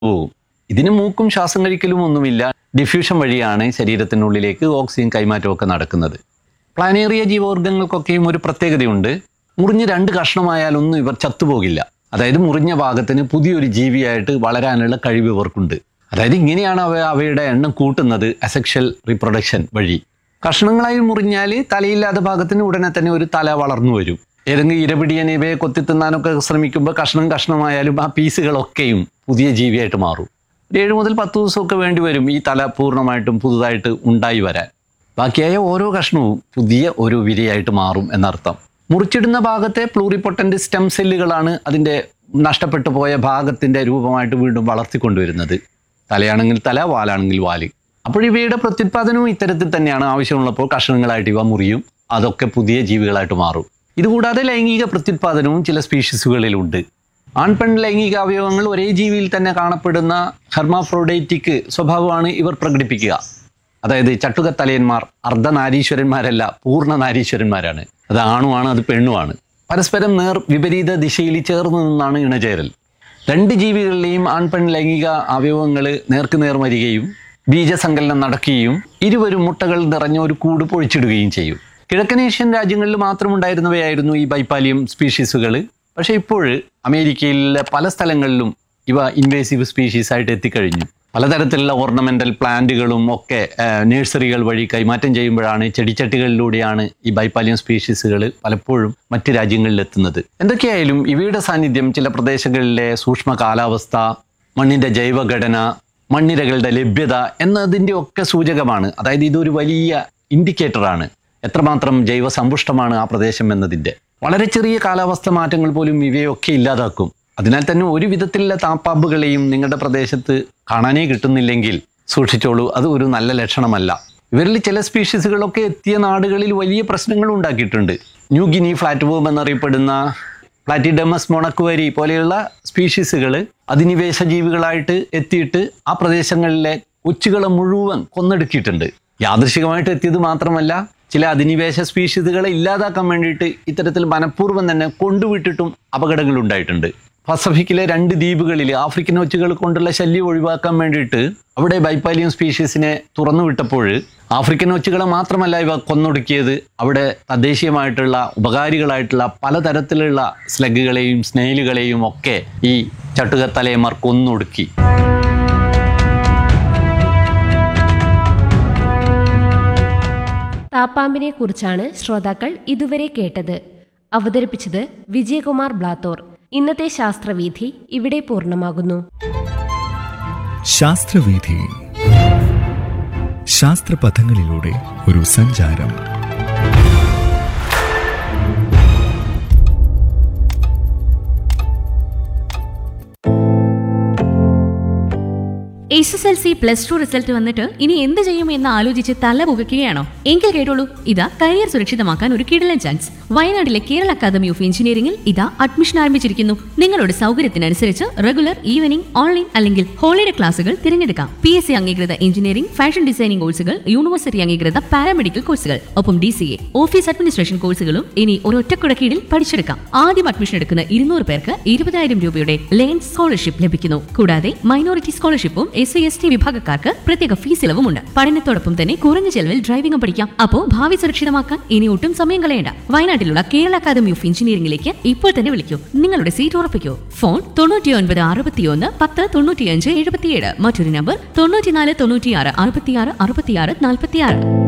പോവും ഇതിന് മൂക്കും ശ്വാസം കഴിക്കലും ഒന്നുമില്ല ഡിഫ്യൂഷൻ വഴിയാണ് ശരീരത്തിനുള്ളിലേക്ക് ഓക്സിജൻ കൈമാറ്റമൊക്കെ നടക്കുന്നത് പ്ലാനേറിയ ജീവവർഗങ്ങൾക്കൊക്കെയും ഒരു പ്രത്യേകതയുണ്ട് മുറിഞ്ഞ് രണ്ട് കഷ്ണമായാലൊന്നും ഇവർ ചത്തുപോകില്ല അതായത് മുറിഞ്ഞ ഭാഗത്തിന് പുതിയൊരു ജീവിയായിട്ട് വളരാനുള്ള കഴിവ് ഇവർക്കുണ്ട് അതായത് ഇങ്ങനെയാണ് അവ അവയുടെ എണ്ണം കൂട്ടുന്നത് അസെക്ഷൽ റീപ്രൊഡക്ഷൻ വഴി കഷ്ണങ്ങളായി മുറിഞ്ഞാൽ തലയില്ലാത്ത ഭാഗത്തിന് ഉടനെ തന്നെ ഒരു തല വളർന്നു വരും ഏതെങ്കിലും ഇരപിടിയൻ ഇവയെ കൊത്തിത്തിന്നാനൊക്കെ ശ്രമിക്കുമ്പോൾ കഷ്ണം കഷ്ണമായാലും ആ പീസുകളൊക്കെയും പുതിയ ജീവിയായിട്ട് മാറും ഒരു ഏഴ് മുതൽ പത്ത് ദിവസമൊക്കെ വേണ്ടി വരും ഈ തല പൂർണ്ണമായിട്ടും പുതുതായിട്ട് ഉണ്ടായി വരാൻ ബാക്കിയായ ഓരോ കഷ്ണവും പുതിയ ഒരു വിരയായിട്ട് മാറും എന്നർത്ഥം മുറിച്ചിടുന്ന ഭാഗത്തെ പ്ലൂറിപ്പൊട്ടൻ്റ് സ്റ്റെം സെല്ലുകളാണ് അതിൻ്റെ നഷ്ടപ്പെട്ടു പോയ ഭാഗത്തിൻ്റെ രൂപമായിട്ട് വീണ്ടും വളർത്തിക്കൊണ്ടുവരുന്നത് തലയാണെങ്കിൽ തല വാലാണെങ്കിൽ വാല് അപ്പോൾ ഇവയുടെ പ്രത്യുത്പാദനവും ഇത്തരത്തിൽ തന്നെയാണ് ആവശ്യമുള്ളപ്പോൾ കഷ്ണങ്ങളായിട്ട് ഇവ മുറിയും അതൊക്കെ പുതിയ ജീവികളായിട്ട് മാറും ഇതുകൂടാതെ ലൈംഗിക പ്രത്യുത്പാദനവും ചില സ്പീഷീസുകളിലുണ്ട് ആൺപെൺ ലൈംഗിക അവയവങ്ങൾ ഒരേ ജീവിയിൽ തന്നെ കാണപ്പെടുന്ന ഹെർമാഫ്രോഡൈറ്റിക് സ്വഭാവമാണ് ഇവർ പ്രകടിപ്പിക്കുക അതായത് ചട്ടുകത്തലയന്മാർ അർദ്ധനാരീശ്വരന്മാരല്ല പൂർണ്ണ നാരീശ്വരന്മാരാണ് അത് ആണുമാണ് അത് പെണ്ണുമാണ് പരസ്പരം നേർ വിപരീത ദിശയിൽ ചേർന്ന് നിന്നാണ് ഇണചേരൽ രണ്ട് ജീവികളിലെയും ആൺപെൺ ലൈംഗിക അവയവങ്ങൾ നേർക്ക് നേർ വരികയും ബീജസങ്കലനം നടക്കുകയും ഇരുവരും മുട്ടകൾ നിറഞ്ഞ ഒരു കൂട് പൊഴിച്ചിടുകയും ചെയ്യും കിഴക്കൻ ഏഷ്യൻ രാജ്യങ്ങളിൽ മാത്രമുണ്ടായിരുന്നവയായിരുന്നു ഈ ബൈപ്പാലിയം സ്പീഷീസുകൾ പക്ഷേ ഇപ്പോൾ അമേരിക്കയിലെ പല സ്ഥലങ്ങളിലും ഇവ ഇൻവേസീവ് സ്പീഷീസ് ആയിട്ട് എത്തിക്കഴിഞ്ഞു പലതരത്തിലുള്ള ഓർണമെന്റൽ പ്ലാന്റുകളും ഒക്കെ നഴ്സറികൾ വഴി കൈമാറ്റം ചെയ്യുമ്പോഴാണ് ചെടിച്ചട്ടികളിലൂടെയാണ് ഈ ബൈപ്പാലിയം സ്പീഷീസുകൾ പലപ്പോഴും മറ്റ് രാജ്യങ്ങളിൽ എത്തുന്നത് എന്തൊക്കെയായാലും ഇവയുടെ സാന്നിധ്യം ചില പ്രദേശങ്ങളിലെ സൂക്ഷ്മ കാലാവസ്ഥ മണ്ണിന്റെ ജൈവഘടന മണ്ണിരകളുടെ ലഭ്യത എന്നതിൻ്റെ ഒക്കെ സൂചകമാണ് അതായത് ഇതൊരു വലിയ ഇൻഡിക്കേറ്ററാണ് എത്രമാത്രം ജൈവ സമ്പുഷ്ടമാണ് ആ പ്രദേശം എന്നതിൻ്റെ വളരെ ചെറിയ കാലാവസ്ഥ മാറ്റങ്ങൾ പോലും ഇവയൊക്കെ ഇല്ലാതാക്കും അതിനാൽ തന്നെ ഒരു വിധത്തിലുള്ള താപ്പാമ്പുകളെയും നിങ്ങളുടെ പ്രദേശത്ത് കാണാനേ കിട്ടുന്നില്ലെങ്കിൽ സൂക്ഷിച്ചോളൂ അത് ഒരു നല്ല ലക്ഷണമല്ല ഇവരിൽ ചില സ്പീഷീസുകളൊക്കെ എത്തിയ നാടുകളിൽ വലിയ പ്രശ്നങ്ങൾ ഉണ്ടാക്കിയിട്ടുണ്ട് ന്യൂ ഗിനി ഫ്ലാറ്റ് ബോം എന്നറിയപ്പെടുന്ന പ്ലാറ്റിഡമസ് മൊണക്കുവരി പോലെയുള്ള സ്പീഷീസുകൾ അധിനിവേശ ജീവികളായിട്ട് എത്തിയിട്ട് ആ പ്രദേശങ്ങളിലെ കൊച്ചുകളെ മുഴുവൻ കൊന്നെടുക്കിയിട്ടുണ്ട് യാദൃശികമായിട്ട് എത്തിയത് മാത്രമല്ല ചില അധിനിവേശ സ്പീഷീസുകളെ ഇല്ലാതാക്കാൻ വേണ്ടിയിട്ട് ഇത്തരത്തിൽ മനഃപൂർവ്വം തന്നെ കൊണ്ടുവിട്ടിട്ടും അപകടങ്ങൾ ഉണ്ടായിട്ടുണ്ട് പസഫിക്കിലെ രണ്ട് ദ്വീപുകളിൽ ആഫ്രിക്കൻ ഒച്ചുകൾ കൊണ്ടുള്ള ശല്യം ഒഴിവാക്കാൻ വേണ്ടിയിട്ട് അവിടെ ബൈപ്പാലിയം സ്പീഷീസിനെ തുറന്നു വിട്ടപ്പോൾ ആഫ്രിക്കൻ ഒച്ചുകളെ മാത്രമല്ല ഇവ കൊന്നൊടുക്കിയത് അവിടെ തദ്ദേശീയമായിട്ടുള്ള ഉപകാരികളായിട്ടുള്ള പലതരത്തിലുള്ള സ്ലഗുകളെയും സ്നേലുകളെയും ഒക്കെ ഈ ചട്ടുകത്തലയന്മാർ കൊന്നൊടുക്കി താപ്പാമ്പിനെ കുറിച്ചാണ് ശ്രോതാക്കൾ ഇതുവരെ കേട്ടത് അവതരിപ്പിച്ചത് വിജയകുമാർ ബ്ലാത്തോർ ഇന്നത്തെ ശാസ്ത്രവീഥി ഇവിടെ പൂർണ്ണമാകുന്നു ശാസ്ത്രവീഥി ശാസ്ത്രപഥങ്ങളിലൂടെ ഒരു സഞ്ചാരം S S L C plus two result വന്നിട്ട് ഇനി എന്ത് ചെയ്യും എന്ന് ആലോചിച്ച് തല പുകയ്ക്കുകയാണോ എങ്കിൽ കേട്ടോളൂ ഇതാ കരിയർ സുരക്ഷിതമാക്കാൻ ഒരു കിടലൻ ചാൻസ് വയനാട്ടിലെ കേരള അക്കാദമി ഓഫ് എഞ്ചിനീയറിംഗിൽ ഇതാ അഡ്മിഷൻ ആരംഭിച്ചിരിക്കുന്നു നിങ്ങളുടെ സൗകര്യത്തിനനുസരിച്ച് റെഗുലർ ഈവനിംഗ് ഓൺലൈൻ അല്ലെങ്കിൽ ഹോളിഡേ ക്ലാസുകൾ തിരഞ്ഞെടുക്കാം പി എസ് സി അംഗീകൃത എഞ്ചിനീയറിംഗ് ഫാഷൻ ഡിസൈനിംഗ് കോഴ്സുകൾ യൂണിവേഴ്സിറ്റി അംഗീകൃത പാരാമെഡിക്കൽ കോഴ്സുകൾ ഒപ്പം D C A office administration കോഴ്സുകളും ഇനി ഒരൊറ്റക്കുട കീഴിൽ പഠിച്ചെടുക്കാം ആദ്യം അഡ്മിഷൻ എടുക്കുന്ന ഇരുന്നൂറ് പേർക്ക് ഇരുപതായിരം രൂപയുടെ ലേൺ സ്കോളർഷിപ്പ് ലഭിക്കുന്നു കൂടാതെ മൈനോറിറ്റി സ്കോളർഷിപ്പും എസ് സി എസ് ടി വിഭാഗക്കാർക്ക് പ്രത്യേക ഫീസ് ഇളവുമുണ്ട് പഠനത്തോടൊപ്പം തന്നെ കുറഞ്ഞ ചെലവിൽ ഡ്രൈവിംഗും പഠിക്കാം അപ്പോ ഭാവി സുരക്ഷിതമാക്കാൻ ഇനി ഒട്ടും സമയം കളയണ്ട വയനാട്ടിലുള്ള കേരള അക്കാദമി ഓഫ് എഞ്ചിനീയറിംഗിലേക്ക് ഇപ്പോൾ തന്നെ വിളിക്കൂ നിങ്ങളുടെ സീറ്റ് ഉറപ്പിക്കൂ ഫോൺ തൊണ്ണൂറ്റി ഒൻപത് അറുപത്തിയൊന്ന് പത്ത് തൊണ്ണൂറ്റിയഞ്ച് എഴുപത്തിയേഴ് മറ്റൊരു നമ്പർ തൊണ്ണൂറ്റിനാല് തൊണ്ണൂറ്റിയാറ് അറുപത്തിയാറ് അറുപത്തിയാറ് നാൽപ്പത്തിയാറ്